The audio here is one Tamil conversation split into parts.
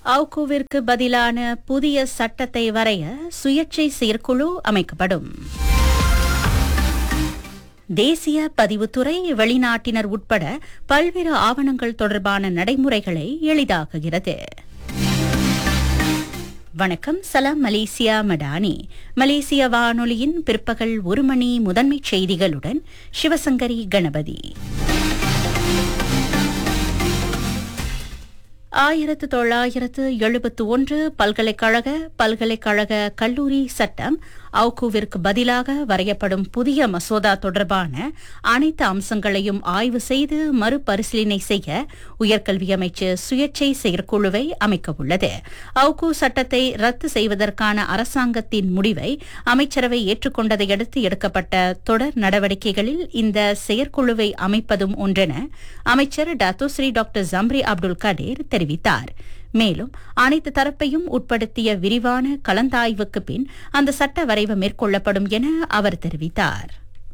அவுகோவிற்கு பதிலான புதிய சட்டத்தை வரைய சுயேட்சை செயற்குழு அமைக்கப்படும் தேசிய பதிவுத்துறை வெளிநாட்டினர் உட்பட பல்வேறு ஆவணங்கள் தொடர்பான நடைமுறைகளை எளிதாக்குகிறது வணக்கம் சலாம் மலேசியா மடானி மலேசிய வானொலியின் பிற்பகல் ஒரு மணி முதன்மைச் செய்திகளுடன் சிவசங்கரி கணபதி ஆயிரத்து தொள்ளாயிரத்து எழுபத்து ஒன்று பல்கலைக்கழக பல்கலைக்கழக கல்லூரி சட்டம் அவுகுவிற்கு பதிலாக வரையப்படும் புதிய மசோதா தொடர்பான அனைத்து அம்சங்களையும் ஆய்வு செய்து மறுபரிசீலனை செய்ய உயர்கல்வி அமைச்சர் சுயேட்சை செயற்குழுவை அமைக்கவுள்ளது அவுகு சட்டத்தை ரத்து செய்வதற்கான அரசாங்கத்தின் முடிவை அமைச்சரவை ஏற்றுக்கொண்டதை அடுத்து எடுக்கப்பட்ட தொடர் நடவடிக்கைகளில் இந்த செயற்குழுவை அமைப்பதும் ஒன்றென அமைச்சர் Dato Sri doctor Zambry Abdul Kadir தெரிவித்தார் மேலும் அனைத்து தரப்பையும் உட்படுத்திய விரிவான கலந்தாய்வுக்கு பின் அந்த சட்ட வரைவு மேற்கொள்ளப்படும் என அவர் தெரிவித்தார்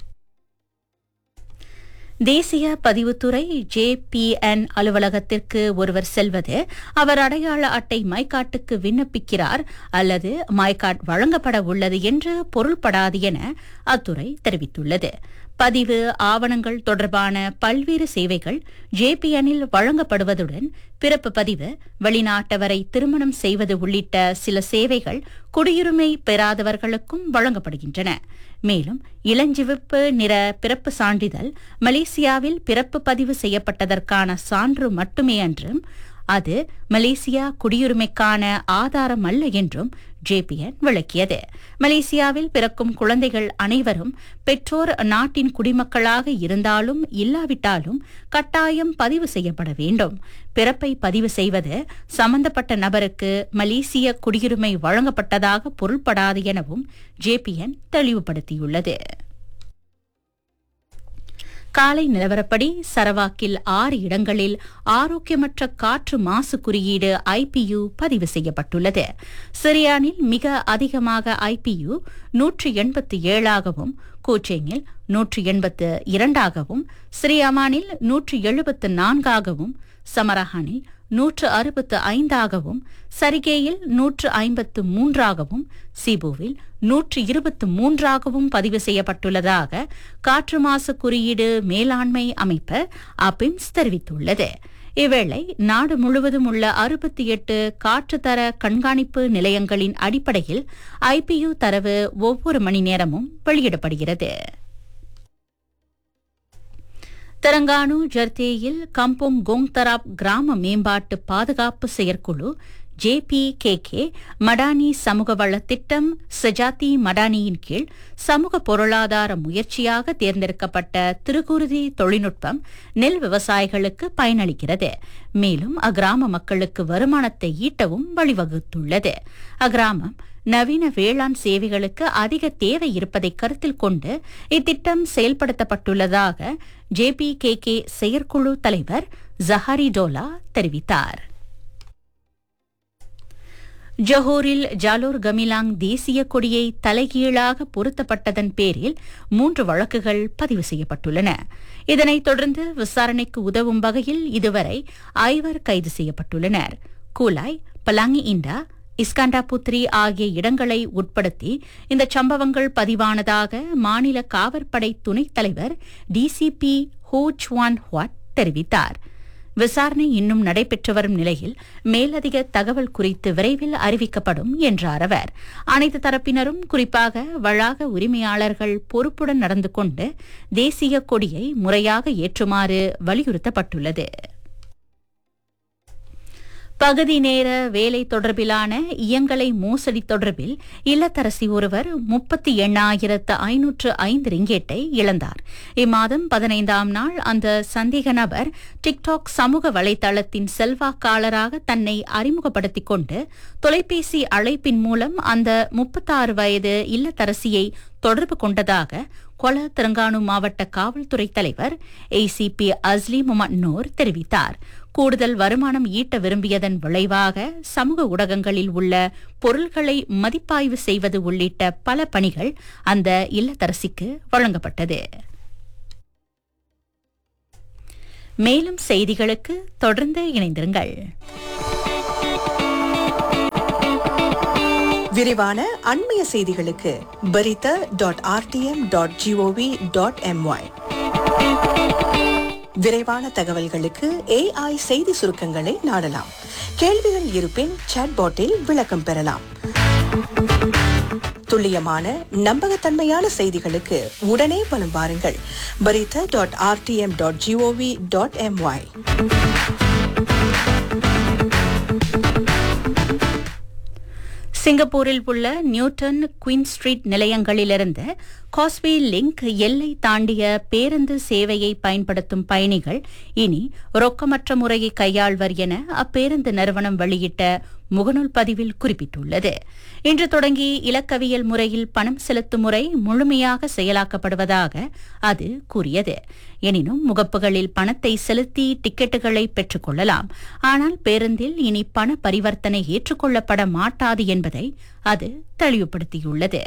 தேசிய பதிவுத்துறை ஜேபிஎன் அலுவலகத்திற்கு ஒருவர் செல்வது அவர் அடையாள அட்டை மைகாட்டுக்கு விண்ணப்பிக்கிறார் அல்லது மைகாட் வழங்கப்பட உள்ளது என்று பொருள்படாது என அத்துறை தெரிவித்துள்ளது பதிவு ஆவணங்கள் தொடர்பான பல்வேறு சேவைகள் ஜேபிஎனில் வழங்கப்படுவதுடன் பிறப்பு பதிவு வெளிநாட்டவரை திருமணம் செய்வது உள்ளிட்ட சில சேவைகள் குடியுரிமை பெறாதவர்களுக்கும் வழங்கப்படுகின்றன மேலும் இளஞ்சிவப்பு நிற பிறப்பு சான்றிதழ் மலேசியாவில் பிறப்பு பதிவு செய்யப்பட்டதற்கான சான்று மட்டுமே அன்றும் அது மலேசியா குடியுரிமைக்கான ஆதாரம் அல்ல என்றும் ஜேபிஎன் விளக்கியது மலேசியாவில் பிறக்கும் குழந்தைகள் அனைவரும் பெற்றோர் நாட்டின் குடிமக்களாக இருந்தாலும் இல்லாவிட்டாலும் கட்டாயம் பதிவு செய்யப்பட வேண்டும் பிறப்பை பதிவு செய்வது சம்பந்தப்பட்ட நபருக்கு மலேசிய குடியுரிமை வழங்கப்பட்டதாக பொருள்படாது எனவும் ஜேபிஎன் தெளிவுபடுத்தியுள்ளது காலை நிலவரப்படி சரவாக்கில் ஆறு இடங்களில் ஆரோக்கியமற்ற காற்று மாசு குறியீடு ஐபியு பதிவு செய்யப்பட்டுள்ளது சிரியானில் மிக அதிகமாக ஐபியு நூற்றி எண்பத்தி ஏழாகவும் கோச்சேங்கில் நூற்றி எண்பத்து இரண்டாகவும் ஸ்ரீஅமானில் நூற்றி எழுபத்து நான்காகவும் சமரஹானில் நூற்று அறுபத்து ஐந்தாகவும் சரிகேயில் நூற்று ஐம்பத்து மூன்றாகவும் சிபுவில் நூற்று இருபத்து மூன்றாகவும் பதிவு செய்யப்பட்டுள்ளதாக காற்று மாசு குறியீடு மேலாண்மை அமைப்பு அபிம்ஸ் தெரிவித்துள்ளது இவ்வேளை நாடு முழுவதும் உள்ள அறுபத்தி எட்டு காற்றுத்தர கண்காணிப்பு நிலையங்களின் அடிப்படையில் ஐபியு தரவு ஒவ்வொரு மணி நேரமும் வெளியிடப்படுகிறது தெலங்கானு ஜர்தேயில் கம்போங் கோங்தராப் கிராம மேம்பாட்டு பாதுகாப்பு செயற்குழு ஜேபிகேகே மடானி சமூக வள திட்டம் சஜாத்தி மடானியின் கீழ் சமூக பொருளாதார முயற்சியாக தேர்ந்தெடுக்கப்பட்ட திருக்குருதி தொழில்நுட்பம் நெல் விவசாயிகளுக்கு பயனளிக்கிறது மேலும் அக்கிராம மக்களுக்கு வருமானத்தை ஈட்டவும் வழிவகுத்துள்ளது அக்கிராமம் நவீன வேளாண் சேவைகளுக்கு அதிக தேவை இருப்பதை கருத்தில் கொண்டு இத்திட்டம் செயல்படுத்தப்பட்டுள்ளதாக ஜேபிகேகே செயற்குழு தலைவர் ஜஹாரி டோலா தெரிவித்தார் ஜொஹோரில் ஜாலோர் கமிலாங் தேசிய கொடியை தலைகீழாக பொருத்தப்பட்டதன் பேரில் மூன்று வழக்குகள் பதிவு செய்யப்பட்டுள்ளன இதனைத் தொடர்ந்து விசாரணைக்கு உதவும் வகையில் இதுவரை ஐவர் கைது செய்யப்பட்டுள்ளனர் கூலாய் பலாங்கி இண்டா இஸ்காண்டா புத்ரி ஆகிய இடங்களை உட்படுத்தி இந்த சம்பவங்கள் பதிவானதாக மாநில காவற்படை துணைத் தலைவர் டிசிபி ஹோ சுவான் ஹுவாட் தெரிவித்தார் விசாரணை இன்னும் நடைபெற்று வரும் நிலையில் மேலதிக தகவல் குறித்து விரைவில் அறிவிக்கப்படும் என்றார் அவர் அனைத்து தரப்பினரும் குறிப்பாக வளாக உரிமையாளர்கள் பொறுப்புடன் நடந்து கொண்டு தேசிய கொடியை முறையாக ஏற்றுமாறு வலியுறுத்தப்பட்டுள்ளது பகுதி நேர வேலை தொடர்பிலான இயங்கலை மோசடி தொடர்பில் இல்லத்தரசி ஒருவர் முப்பத்தி எண்ணாயிரத்து ஐநூற்று ஐந்து ரிங்கேட்டை இழந்தார் இம்மாதம் பதினைந்தாம் நாள் அந்த சந்தேக நபர் டிக்டாக் சமூக வலைதளத்தின் செல்வாக்காளராக தன்னை அறிமுகப்படுத்திக் கொண்டு தொலைபேசி அழைப்பின் மூலம் அந்த முப்பத்தாறு வயது இல்லத்தரசியை தொடர்பு கொண்டதாக கொல தெலங்கானு மாவட்ட காவல்துறை தலைவர் ஏசிபி அஸ்லி முகமது நூர் தெரிவித்தார் கூடுதல் வருமானம் ஈட்ட விரும்பியதன் விளைவாக சமூக ஊடகங்களில் உள்ள பொருள்களை மதிப்பாய்வு செய்வது உள்ளிட்ட பல பணிகள் அந்த இல்லத்தரசிக்கு வழங்கப்பட்டது மேலும் செய்திகளுக்கு தொடர்ந்து இணைந்திருங்கள் விரிவான அண்மைய செய்திகளுக்கு பரித dot RTM dot G O V dot M Y விரைவான தகவல்களுக்கு ஏஐ செய்தி சுருக்கங்களை நாடலாம் கேள்விகள் இருப்பின் சாட்பாட்டில் விளக்கம் பெறலாம் துல்லியமான நம்பகத்தன்மையான செய்திகளுக்கு உடனே வலம் வாருங்கள் பரித dot RTM dot G O V dot M Y சிங்கப்பூரில் உள்ள நியூட்டன் குயின் ஸ்ட்ரீட் நிலையங்களிலிருந்து காஸ்வே லிங்க் எல்லை தாண்டிய பேருந்து சேவையை பயன்படுத்தும் பயணிகள் இனி ரொக்கமற்ற முறையை கையாள்வர் என அப்பேருந்து நிறுவனம் வெளியிட்ட முகநூல் பதிவில் குறிப்பிட்டுள்ளது இன்று தொடங்கி இலக்கவியல் முறையில் பணம் செலுத்தும் முறை முழுமையாக செயலாக்கப்படுவதாக அது கூறியது எனினும் முகப்புகளில் பணத்தை செலுத்தி டிக்கெட்டுகளை பெற்றுக் கொள்ளலாம் ஆனால் பேருந்தில் இனி பண பரிவர்த்தனை ஏற்றுக்கொள்ளப்பட மாட்டாது என்பதை அது தெளிவுபடுத்தியுள்ளது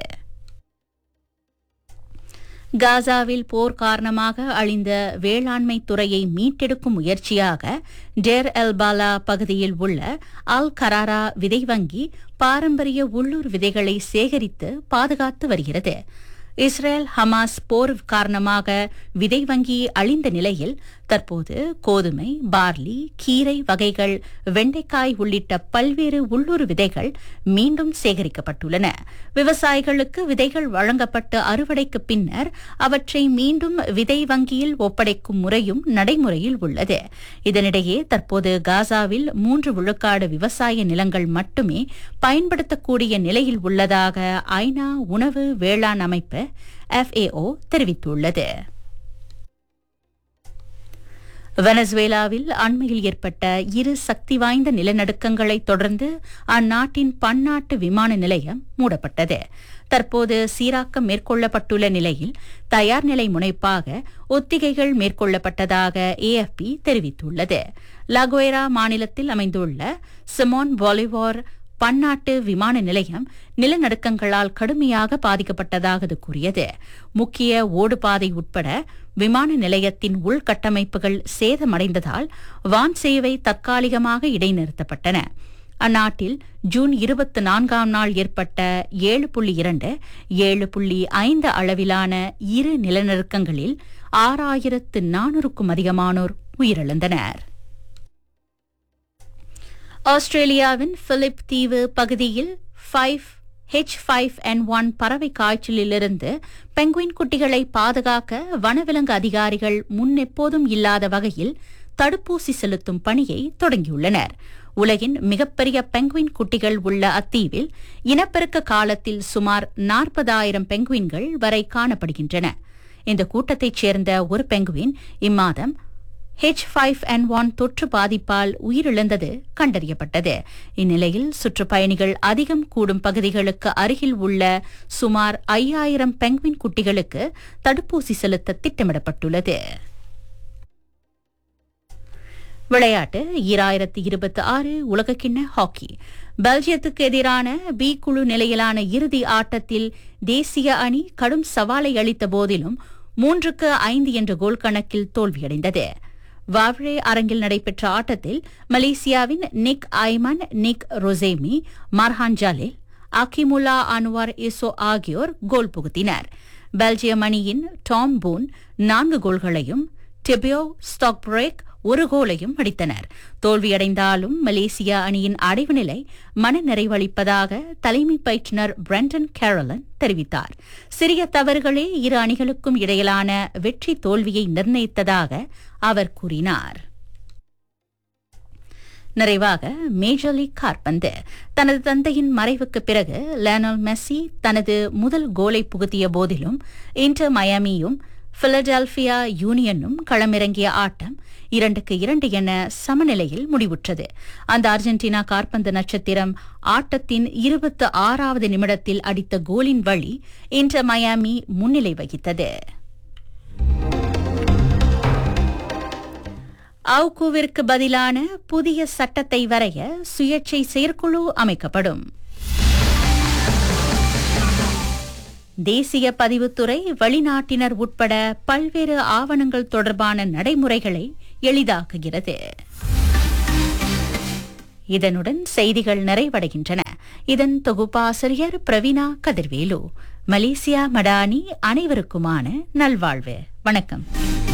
காசாவில் போர் காரணமாக அழிந்த வேளாண்மை துறையை மீட்டெடுக்கும் முயற்சியாக டேர் எல்பாலா பகுதியில் உள்ள அல் கராரா விதை வங்கி பாரம்பரிய உள்ளூர் விதைகளை சேகரித்து பாதுகாத்து வருகிறது இஸ்ரேல் ஹமாஸ் போர் காரணமாக விதை வங்கி அழிந்த நிலையில் தற்போது கோதுமை பார்லி கீரை வகைகள் வெண்டைக்காய் உள்ளிட்ட பல்வேறு உள்ளூர் விதைகள் மீண்டும் சேகரிக்கப்பட்டுள்ளன விவசாயிகளுக்கு விதைகள் வழங்கப்பட்ட அறுவடைக்கு பின்னர் அவற்றை மீண்டும் விதை வங்கியில் ஒப்படைக்கும் முறையும் நடைமுறையில் உள்ளது இதனிடையே தற்போது காசாவில் மூன்று விழுக்காடு விவசாய நிலங்கள் மட்டுமே பயன்படுத்தக்கூடிய நிலையில் உள்ளதாக ஐநா உணவு வேளாண் அமைப்பு FAO தெரிவித்துள்ளது வெனசுவேலாவில் அண்மையில் ஏற்பட்ட இரு சக்தி வாய்ந்த நிலநடுக்கங்களை தொடர்ந்து அந்நாட்டின் பன்னாட்டு விமான நிலையம் மூடப்பட்டது தற்போது சீராக்கம் மேற்கொள்ளப்பட்டுள்ள நிலையில் தயார் நிலை முனைப்பாக ஒத்திகைகள் மேற்கொள்ளப்பட்டதாக ஏஎஃப்பி தெரிவித்துள்ளது லகுவேரா மாநிலத்தில் அமைந்துள்ள சிமோன் பாலிவார் பன்னாட்டு விமான நிலையம் நிலநடுக்கங்களால் கடுமையாக பாதிக்கப்பட்டதாக அது கூறியது முக்கிய ஓடுபாதை உட்பட விமான நிலையத்தின் உள்கட்டமைப்புகள் சேதமடைந்ததால் வான் சேவை தற்காலிகமாக இடைநிறுத்தப்பட்டன அந்நாட்டில் ஜூன் இருபத்தி நான்காம் நாள் ஏற்பட்ட ஏழு புள்ளி இரண்டு ஏழு புள்ளி ஐந்து அளவிலான இரு நிலநடுக்கங்களில் ஆறாயிரத்து நானூறுக்கும் அதிகமானோர் உயிரிழந்தனர் ஆஸ்திரேலியாவின் பிலிப் தீவு பகுதியில் five H five N one பறவை காய்ச்சலிலிருந்து பெங்குயின் குட்டிகளை பாதுகாக்க வனவிலங்கு அதிகாரிகள் முன்னெப்போதும் இல்லாத வகையில் தடுப்பூசி செலுத்தும் பணியை தொடங்கியுள்ளனர் உலகின் மிகப்பெரிய பெங்குயின் குட்டிகள் உள்ள அத்தீவில் இனப்பெருக்க காலத்தில் சுமார் நாற்பதாயிரம் பெங்குயின்கள் வரை காணப்படுகின்றன இந்த கூட்டத்தைச் சேர்ந்த ஒரு பெங்குவின் இம்மாதம் ஹெச் ஃபைவ் என் ஒன் தொற்று பாதிப்பால் உயிரிழந்தது கண்டறியப்பட்டது இந்நிலையில் சுற்றுப்பயணிகள் அதிகம் கூடும் பகுதிகளுக்கு அருகில் உள்ள சுமார் ஐயாயிரம் பெங்குவின் குட்டிகளுக்கு தடுப்பூசி செலுத்த திட்டமிடப்பட்டுள்ளது விளையாட்டு ஈராயிரத்தி இருபத்தி ஆறு உலகக்கிண்ண ஹாக்கி பெல்ஜியத்துக்கு எதிரான பி குழு நிலையிலான இறுதி ஆட்டத்தில் தேசிய அணி கடும் சவாலை அளித்த போதிலும் மூன்றுக்கு ஐந்து என்ற கோல் கணக்கில் தோல்வியடைந்தது வாவ்ரே அரங்கில் நடைபெற்ற ஆட்டத்தில் மலேசியாவின் நிக் ஐமன் நிக் ரொசேமி மர்ஹான் ஜாலில் அகிமுல்லா அன்வார் இசோ ஆகியோர் கோல் புகுத்தினர் பெல்ஜியம் அணியின் டாம் பூன் நான்கு கோல்களையும் டெபியோ ஸ்டாக் பிரேக் ஒரு கோலையும் அடித்தனர் தோல்வியடைந்தாலும் மலேசியா அணியின் அடைவு நிலை மனநிறைவளிப்பதாக தலைமை பயிற்றுநர் பிரெண்டன் கேரலன் தெரிவித்தார் சிறிய தவறுகளே இரு அணிகளுக்கும் இடையிலான வெற்றி தோல்வியை நிர்ணயித்ததாக அவர் கூறினார் நிறைவாக மேஜர் லீக் கார்பந்து தனது தந்தையின் மறைவுக்கு பிறகு லேனல் மெஸ்ஸி தனது முதல் கோலை புகுத்திய போதிலும் இன்டர் மயாமியும் பிலடெல்பியா யூனியனும் களமிறங்கிய ஆட்டம் இரண்டுக்கு இரண்டு என சமநிலையில் முடிவுற்றது அந்த அர்ஜென்டினா கார்பந்து நட்சத்திரம் ஆட்டத்தின் இருபத்தி ஆறாவது நிமிடத்தில் அடித்த கோலின் வழி இன்டர் மயாமி முன்னிலை வகித்தது அவுகுவிற்கு பதிலான புதிய சட்டத்தை வரைய சுயேட்சை செயற்குழு அமைக்கப்படும் தேசிய பதிவுத்துறை வெளிநாட்டினர் உட்பட பல்வேறு ஆவணங்கள் தொடர்பான நடைமுறைகளை எளிதாக்குகிறது இதனுடன் செய்திகள் நிறைவடைகின்றன இதன் தொகுப்பாசிரியர் பிரவீனா கதிர்வேலு மலேசியா மடானி அனைவருக்குமான நல்வாழ்வு வணக்கம்